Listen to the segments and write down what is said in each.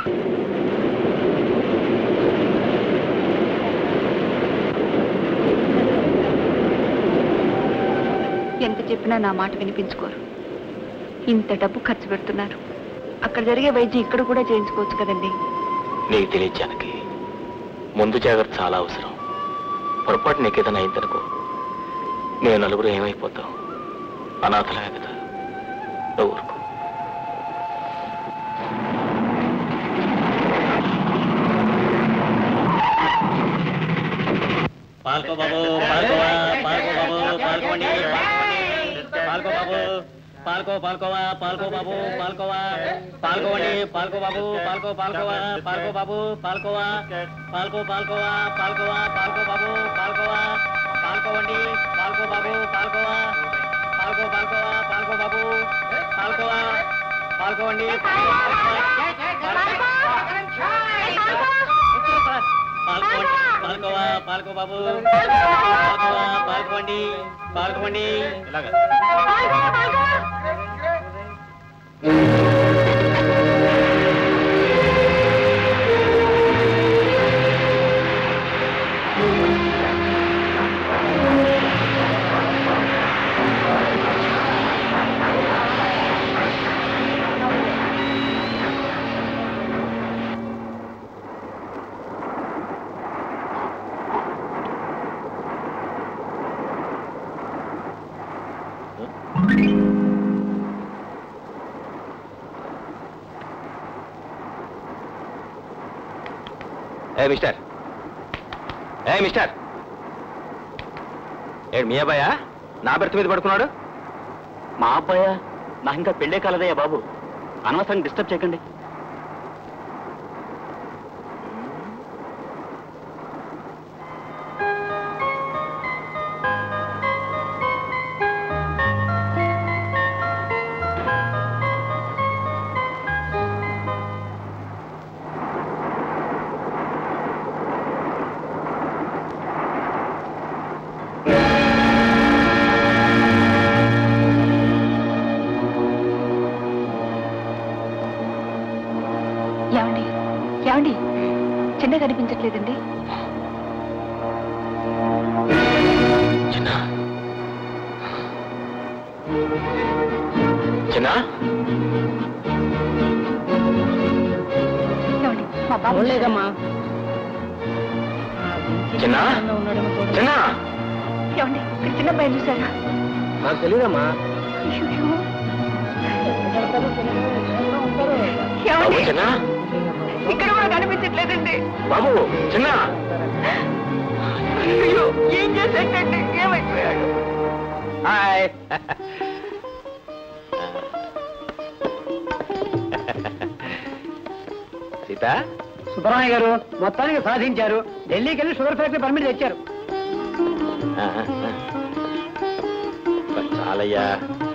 ఎంత చెప్పినా నా మాట వినిపించుకోరు ఇంత డబ్బు ఖర్చు పెడుతున్నారు అక్కడ జరిగే వైద్యం ఇక్కడ కూడా చేయించుకోవచ్చు కదండి నీకు తెలియదు జానకి ముందు జాగ్రత్త చాలా అవసరం పొరపాటు నీకేదైనా అయిందనుకో నేను నలుగురు ఏమైపోతాం అనాథలే కదా నువ్వు ఊరుకో పాల్కో బాబు పాల్కోవా పాల్కో బాబు పాల్కోండి పాల్కో బాబు పాల్కో పాల్కోవా పాల్కో బాబు పాల్కోవా పాల్కోండి పాల్కో బాబు పాల్కో పాల్కోవా పాల్కో బాబు పాల్కోవా పాల్కో పాల్కోవా పాల్కోవా పాల్కో బాబు పాల్కోవా పాల్కోవండి పాల్కో బాబు పాల్కోవా పాల్కో పాల్కోవా పాల్కో బాబు పాల్కోవా పాల్కోవండి పాల్కోండి పాల్కోవా పాల్కో బాబు పాల్కోవా పాల్కోండి పాల్కోండి ఇలాగా ఏ మిస్టర్ ఏ మిస్టర్ ఏడు మీ అబ్బాయా నా బెర్త్ మీద పడుకున్నాడు మా అబ్బాయ నాకు ఇంకా పెళ్ళే కాలదయ్యా బాబు అనవసరంగా డిస్టర్బ్ చేయకండి ఏమండి ఏమండి చిన్న కనిపించట్లేదండి చిన్న చిన్న ఏమండి మా బాబు లేదమ్మా చిన్న చిన్న ఏమండి ఇక్కడ చిన్న అబ్బాయి చూసారా నాకు తెలియదమ్మా అయ్యయ్యో. బాబు ఏమండి చిన్న ఇక్కడ కూడా కనిపించట్లేదండి బాబు చిన్న అయ్యో ఏం చేసేటండి ఏమైపోయాడు హాయ్ సీత సుబ్బరామయ్య గారు మొత్తానికి సాధించారు ఢిల్లీకి వెళ్ళి షుగర్ ఫ్యాక్టరీ పర్మిట్ తెచ్చారు ఆ, ఆ, ఆ. చాలయ్యా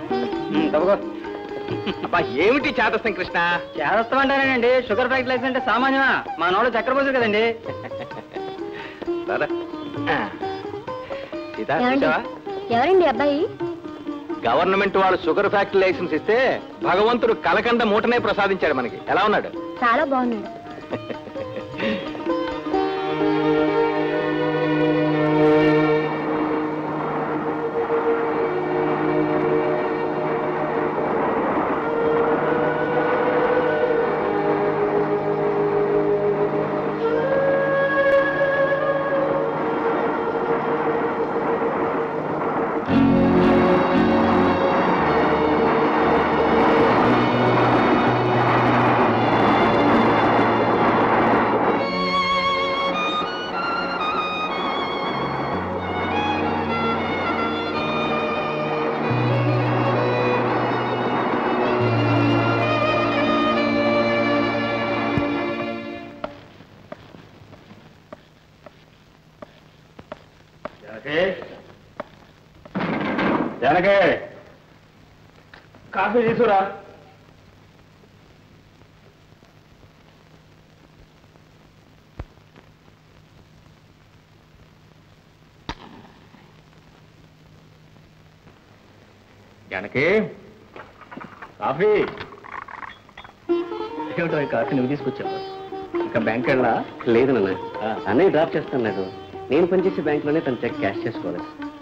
అబ్బా ఏమిటి చేతస్థం కృష్ణ చేదస్తం అంటారేనండి షుగర్ ఫ్యాక్టరీ లైసెన్స్ అంటే సామాన్యమా మా నోడు చక్కెర పోసారు కదండి రారా. ఆ. సీత ఏమండి? చూసావా? ఎవరండి అబ్బాయి గవర్నమెంట్ వాళ్ళు షుగర్ ఫ్యాక్టరీ లైసెన్స్ ఇస్తే భగవంతుడు కలకండ మూటనే ప్రసాదించాడు మనకి ఎలా ఉన్నాడు చాలా బాగున్నాడు జనకే కాఫీ తీసుకురా జనకి కాఫీ ఏమిటో ఈ కార్డు నువ్వు తీసుకొచ్చావు ఇంకా బ్యాంక్ వెళ్ళా లేదు నాన్న అన్నయ్య డ్రాప్ చేస్తాను లేదు నేను పనిచేసే బ్యాంకులోనే తన చెక్ క్యాష్ చేసుకోలేదు